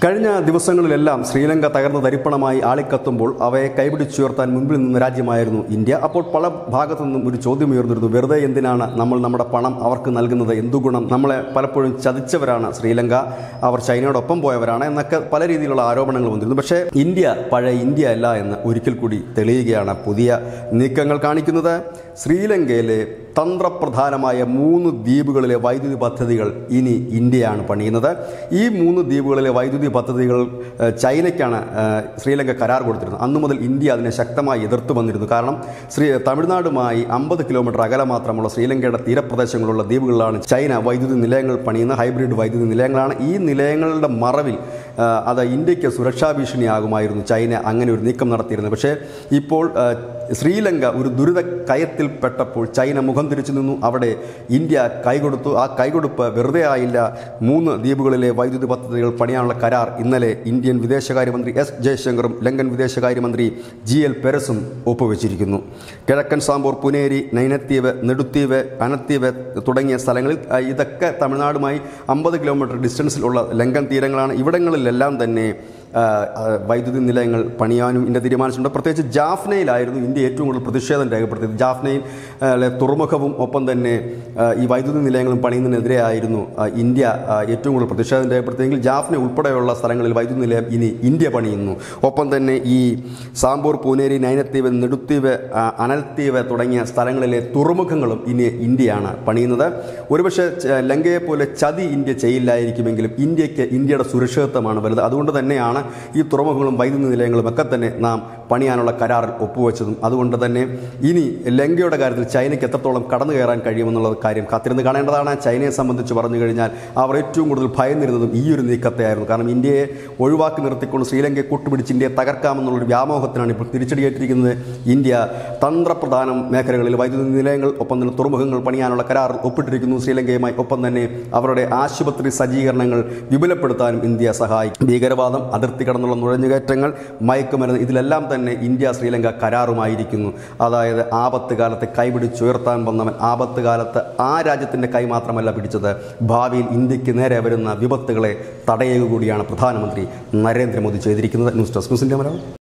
കഴിഞ്ഞ ദിവസങ്ങളിലെല്ലാം ശ്രീലങ്ക തകർന്ന തരിപ്പണമായി ആളിക്കത്തുമ്പോൾ അവയെ കൈപിടിച്ചുയർത്താൻ മുൻപിൽ നിന്ന രാജ്യമായിരുന്നു ഇന്ത്യ അപ്പോൾ പല ഭാഗത്തു നിന്നും ഒരു ചോദ്യം ഉയർന്നിരുന്നു വെറുതെ എന്തിനാണ് നമ്മൾ നമ്മുടെ പണം അവർക്ക് നൽകുന്നത് എന്തു ഗുണം നമ്മളെ പലപ്പോഴും ചതിച്ചവരാണ് ശ്രീലങ്ക അവർ ചൈനയോടൊപ്പം പോയവരാണ് എന്നൊക്കെ പല രീതിയിലുള്ള ആരോപണങ്ങൾ വന്നിരുന്നു പക്ഷേ ഇന്ത്യ പഴയ ഇന്ത്യ അല്ല എന്ന് ഒരിക്കൽ കൂടി തെളിയുകയാണ് പുതിയ നീക്കങ്ങൾ കാണിക്കുന്നത് ശ്രീലങ്കയിലെ തന്ത്രപ്രധാനമായ മൂന്ന് ദ്വീപുകളിലെ വൈദ്യുതി പദ്ധതികൾ ഇനി ഇന്ത്യയാണ് പണിയുന്നത് ഈ മൂന്ന് ദ്വീപുകളിലെ വൈദ്യുതി പദ്ധതികൾ ഏഹ്, ചൈനയ്ക്കാണ് ഏഹ്, ശ്രീലങ്ക കരാർ കൊടുത്തിരുന്നത് അന്നു മുതൽ ഇന്ത്യ അതിനെ ശക്തമായി എതിർത്ത് വന്നിരുന്നു കാരണം ശ്രീ തമിഴ്നാടുമായി അമ്പത് കിലോമീറ്റർ അകലെ മാത്രമുള്ള ശ്രീലങ്കയുടെ തീരപ്രദേശങ്ങളുള്ള ദ്വീപുകളിലാണ് ചൈന വൈദ്യുതി നിലയങ്ങൾ പണിയുന്ന ഹൈബ്രിഡ് വൈദ്യുതി നിലയങ്ങളാണ് ഈ നിലയങ്ങളുടെ മറവിൽ ആ, അത് ഇന്ത്യക്ക് സുരക്ഷാ ഭീഷണിയാകുമായിരുന്നു ചൈന അങ്ങനെ ഒരു നീക്കം നടത്തിയിരുന്നത് പക്ഷേ ഇപ്പോൾ ആ, ശ്രീലങ്ക ഒരു ദുരിത കയത്തിൽപ്പെട്ടപ്പോൾ ചൈന മുഖം തിരിച്ചു നിന്നു അവിടെ ഇന്ത്യ കൈകൊടുത്തു ആ കൈകൊടുപ്പ് വെറുതെ ആയില്ല മൂന്ന് ദ്വീപുകളിലെ വൈദ്യുതി പദ്ധതികൾ പണിയാനുള്ള കരാർ ഇന്നലെ ഇന്ത്യൻ വിദേശകാര്യമന്ത്രി എസ് ജയശങ്കറും ലങ്കൻ വിദേശകാര്യമന്ത്രി ജി എൽ പെരസും ഒപ്പുവെച്ചിരിക്കുന്നു കിഴക്കൻ സാമ്പൂർ പുനേരി നൈനത്തീവ് നെടുത്തീവ് അനത്തീവ് തുടങ്ങിയ സ്ഥലങ്ങളിൽ ആ, ഇതൊക്കെ തമിഴ്നാടുമായി അമ്പത് കിലോമീറ്റർ ഡിസ്റ്റൻസിലുള്ള ലങ്കൻ തീരങ്ങളാണ് ഇവിടങ്ങളിലെല്ലാം തന്നെ ആ, ആ, വൈദ്യുതി നിലയങ്ങൾ പണിയാനും ഇന്ത്യ തീരുമാനിച്ചിട്ടുണ്ട് പ്രത്യേകിച്ച് ജാഫ്നയിലായിരുന്നു ഇന്ത്യ ഏറ്റവും കൂടുതൽ പ്രതിഷേധം രേഖപ്പെടുത്തിയത് ജാഫ്നയിൽ ആ, ലെ തുറമുഖവും ഒപ്പം തന്നെ ആ, ഈ വൈദ്യുതി നിലയങ്ങളും പണിയുന്നതിനെതിരെ ആയിരുന്നു ആ, ഇന്ത്യ ആ, ഏറ്റവും കൂടുതൽ പ്രതിഷേധം രേഖപ്പെടുത്തിയെങ്കിൽ ജാഫ്ന ഉൾപ്പെടെയുള്ള സ്ഥലങ്ങളിൽ വൈദ്യുതി നിലയം ഇനി ഇന്ത്യ പണിയുന്നു ഒപ്പം തന്നെ ഈ സാമ്പൂർ പൂനേരി നൈനത്തീവ് നെടുത്തീവ് ആ, അനൽത്തീവ് തുടങ്ങിയ സ്ഥലങ്ങളിലെ തുറമുഖങ്ങളും ഇനി ഇന്ത്യയാണ് പണിയുന്നത് ഒരുപക്ഷെ ച- ലങ്കയെ പോലെ ചതി ഇന്ത്യ ചെയ്യില്ലായിരിക്കുമെങ്കിലും ഇന്ത്യക്ക് ഇന്ത്യയുടെ സുരക്ഷിതത്വമാണ് വലുത് അതുകൊണ്ട് തന്നെയാണ് ഈ തുറമുഖങ്ങളും വൈദ്യുതി നിലയങ്ങളും ഒക്കെ തന്നെ നാം പണിയാനുള്ള കരാറിൽ ഒപ്പുവെച്ചതും അതുകൊണ്ട് തന്നെ ഇനി ലങ്കയുടെ കാര്യത്തിൽ ചൈനയ്ക്ക് എത്രത്തോളം കടന്നു കയറാൻ കഴിയുമെന്നുള്ള കാര്യം കാത്തിരുന്ന് കാണേണ്ടതാണ് ചൈനയെ സംബന്ധിച്ച് പറഞ്ഞു കഴിഞ്ഞാൽ അവർ ഏറ്റവും കൂടുതൽ ഭയന്നിരുന്നതും ഈ ഒരു നീക്കത്തെയായിരുന്നു കാരണം ഇന്ത്യയെ ഒഴിവാക്കി നിർത്തിക്കൊണ്ട് ശ്രീലങ്കയെ കൂട്ടുപിടിച്ച് ഇന്ത്യയെ തകർക്കാമെന്നുള്ളൊരു വ്യാമോഹത്തിനാണ് ഇപ്പോൾ തിരിച്ചടിയേറ്റിരിക്കുന്നത് ഇന്ത്യ തന്ത്രപ്രധാന മേഖലകളിൽ വൈദ്യുതി നിലയങ്ങൾ ഒപ്പം തന്നെ തുറമുഖങ്ങൾ പണിയാനുള്ള കരാറിൽ ഒപ്പിട്ടിരിക്കുന്നു ശ്രീലങ്കയുമായി ഒപ്പം തന്നെ അവരുടെ ആശുപത്രി സജ്ജീകരണങ്ങൾ വിപുലപ്പെടുത്താനും ഇന്ത്യ സഹായിക്കും ഭീകരവാദം അതിർത്തി കടന്നുള്ള നുഴഞ്ഞുകയറ്റങ്ങൾ മയക്കുമരുന്ന് ഇതിലെല്ലാം തന്നെ ഇന്ത്യ ശ്രീലങ്ക കരാറുമായിരിക്കുന്നു അതായത് ആപത്ത് കാലത്ത് കൈപിടിച്ചുയർത്താൻ വന്നവൻ ആപത്ത് കാലത്ത് ആ രാജ്യത്തിൻ്റെ കൈ മാത്രമല്ല പിടിച്ചത് ഭാവിയിൽ ഇന്ത്യക്ക് നേരെ വരുന്ന വിപത്തുകളെ തടയുക കൂടിയാണ് പ്രധാനമന്ത്രി നരേന്ദ്രമോദി ചെയ്തിരിക്കുന്നത് news desk news India Malayalam